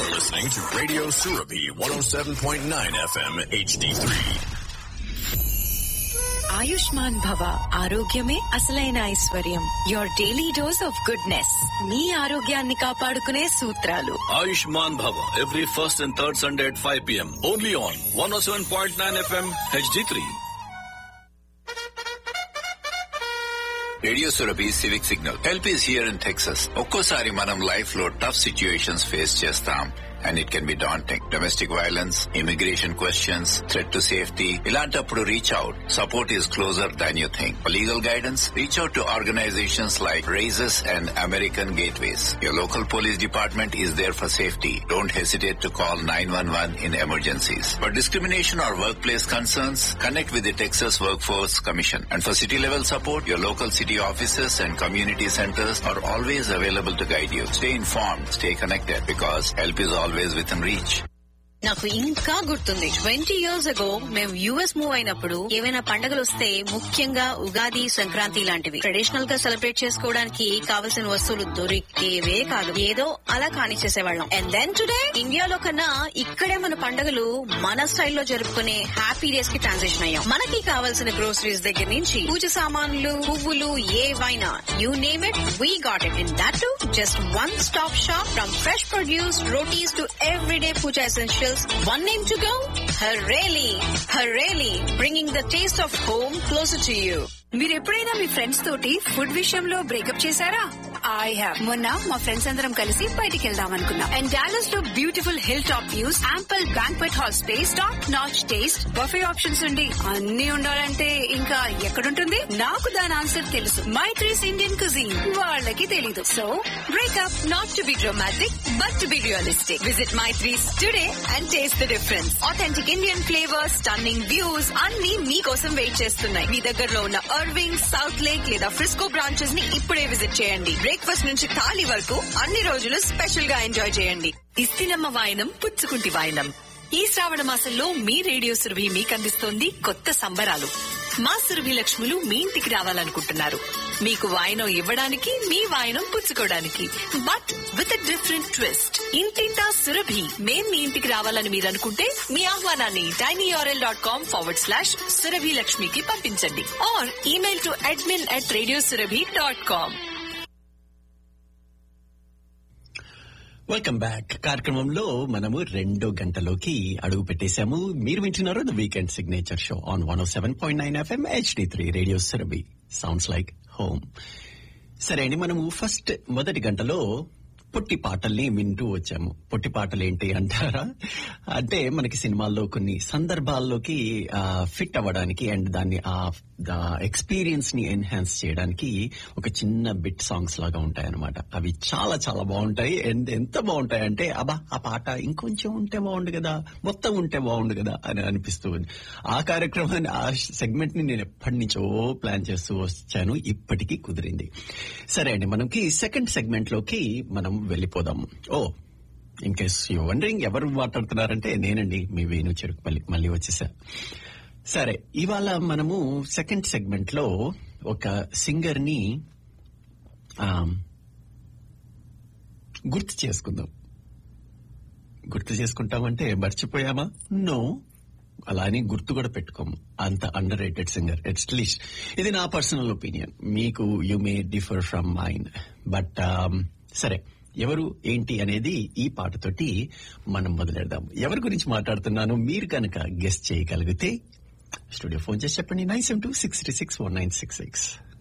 You're listening to Radio Surabi 107.9 FM HD3. Ayushman భవ ఆరోగ్యమే అసలైన ఐశ్వర్యం your daily dose of goodness మీ ఆరోగ్యాన్ని కాపాడుకునే సూత్రాలు Ayushman Bhava every first and third Sunday at 5 p.m. Only on 107.9 FM HD3. Radio Surabhi civic signal help is here in Texas ఒక్కోసారి మనం లైఫ్ లో టఫ్ సిచ్యుయేషన్స్ ఫేస్ చేస్తాం and it can be daunting domestic violence immigration questions threat to safety ఇలాంటప్పుడు reach out support is closer than you think legal guidance reach out to organisations like RAICES and American Gateways your local police department is there for safety don't hesitate to call 911 in emergencies. For discrimination or workplace concerns, connect with the Texas Workforce Commission. And for city level support, your local city offices and community centers are always available to guide you. Stay informed, stay connected because help is always within reach. నాకు ఇంకా గుర్తుంది twenty years ago మేము US move అయినప్పుడు ఏవైనా పండుగలు వస్తే ముఖ్యంగా ఉగాది సంక్రాంతి లాంటివి ట్రెడిషనల్ గా సెలబ్రేట్ చేసుకోవడానికి కావలసిన వస్తువులు దొరికేవే కాదు ఏదో అలా కానిచ్చేసేవాళ్ళం అండ్ దెన్ టుడే ఇండియాలో కన్నా ఇక్కడే మన పండుగలు మన స్టైల్లో జరుపుకునే హ్యాపీ డేస్ కి ట్రాన్సిషన్ అయ్యాం మనకి కావాల్సిన గ్రోసరీస్ దగ్గర నుంచి పూజ సామాన్లు పువ్వులు ఏవైనా you name it we got it in that to just one stop shop from fresh produce rotis to everyday puja essentials. One name to go? Hareli. Hareli, bringing the taste of home closer to you. మీరు ఎప్పుడైనా మీ friends తోటి food విషయంలో breakup చేశారా I have మొన్న మా friends అందరం కలిసి బయటికి వెళ్దాం అనుకున్నాం అండ్ డాలస్ లో beautiful hill top views ample banquet hall space top notch taste buffet options ఉండి అన్ని ఉండాలంటే ఇంకా ఎక్కడుంటుంది నాకు దాని ఆన్సర్ తెలుసు మై ట్రీస్ ఇండియన్ కుజిన్ వాళ్ళకి తెలీదు so breakup not to be dramatic but to be realistic visit Mythri's today and taste the difference authentic Indian flavours stunning views అన్ని మీకోసం వెయిట్ చేస్తున్నాయి మీ దగ్గరలో ఉన్న అర్వింగ్ సౌత్ లేక్ లేదా ఫ్రిస్కో బ్రాంచెస్ ని ఇప్పుడే విజిట్ చేయండి బ్రేక్ఫాస్ట్ నుంచి థాలీ వరకు అన్ని రోజులు స్పెషల్ గా ఎంజాయ్ చేయండి ఇస్తినమ్మ వాయనం పుచ్చుకుంటి వాయనం ఈ శ్రావణ మాసంలో మీ రేడియో సురభి మీకు అందిస్తోంది కొత్త సంబరాలు మా సురభి లక్ష్ములు మీ ఇంటికి రావాలనుకుంటున్నారు మీకు వాయనం ఇవ్వడానికి మీ వాయనం పుచ్చుకోవడానికి బట్ విత్ డిఫరెంట్ ట్విస్ట్ ఇంటింటా సురభి మేం మీ ఇంటికి రావాలని మీరు అనుకుంటే మీ ఆహ్వానాన్ని tinyurl dot com forward slash Surabhi లక్ష్మికి పంపించండి or email to admin at radio Surabhi dot com welcome back కార్యక్రమంలో మనము రెండో గంటలోకి అడుగు పెట్టేశాము మీరు వింటున్నారు the weekend signature show on one seven point nine FM HD three radio Surabhi sounds like home సరే అండి మనము ఫస్ట్ మొదటి గంటలో పొట్టి పాటల్ని వింటూ వచ్చాము పొట్టి పాటలు ఏంటి అంటారా అంటే మనకి సినిమాల్లో కొన్ని సందర్భాల్లోకి ఫిట్ అవ్వడానికి అండ్ దాన్ని ఆ ఎక్స్పీరియన్స్ ని ఎన్హాన్స్ చేయడానికి ఒక చిన్న బిట్ సాంగ్స్ లాగా ఉంటాయి అనమాట అవి చాలా చాలా బాగుంటాయి అండ్ ఎంత బాగుంటాయి అంటే అబ్బా ఆ పాట ఇంకొంచెం ఉంటే బాగుండు కదా మొత్తం ఉంటే బాగుండు కదా అని అనిపిస్తూ ఉంది ఆ కార్యక్రమాన్ని ఆ సెగ్మెంట్ ని నేను ఎప్పటి నుంచో ప్లాన్ చేస్తూ వచ్చాను ఇప్పటికీ కుదిరింది సరే అండి మనకి సెకండ్ సెగ్మెంట్ లోకి మనం వెళ్ళిపోదాం oh in case you wondering ఎవరు మాట్లాడుతున్నారంటే నేనండి మీ వేణు చెరుకు మళ్ళీ మళ్ళీ వచ్చేసా సరే ఇవాళ మనము సెకండ్ సెగ్మెంట్ లో ఒక సింగర్ ని గుర్తు చేసుకుందాం గుర్తు చేసుకుంటామంటే మర్చిపోయామా నో అలా అని గుర్తు కూడా పెట్టుకోము అంత underrated singer at least ఇది నా పర్సనల్ ఒపీనియన్ మీకు you may differ from mind but సరే ఎవరు ఏంటి అనేది ఈ పాటతోటి మనం మొదలెడదాం ఎవరి గురించి మాట్లాడుతున్నాను మీరు కనుక గెస్ట్ చేయగలిగితే స్టూడియో ఫోన్ చేసి చెప్పండి nine seven two six three six one nine six six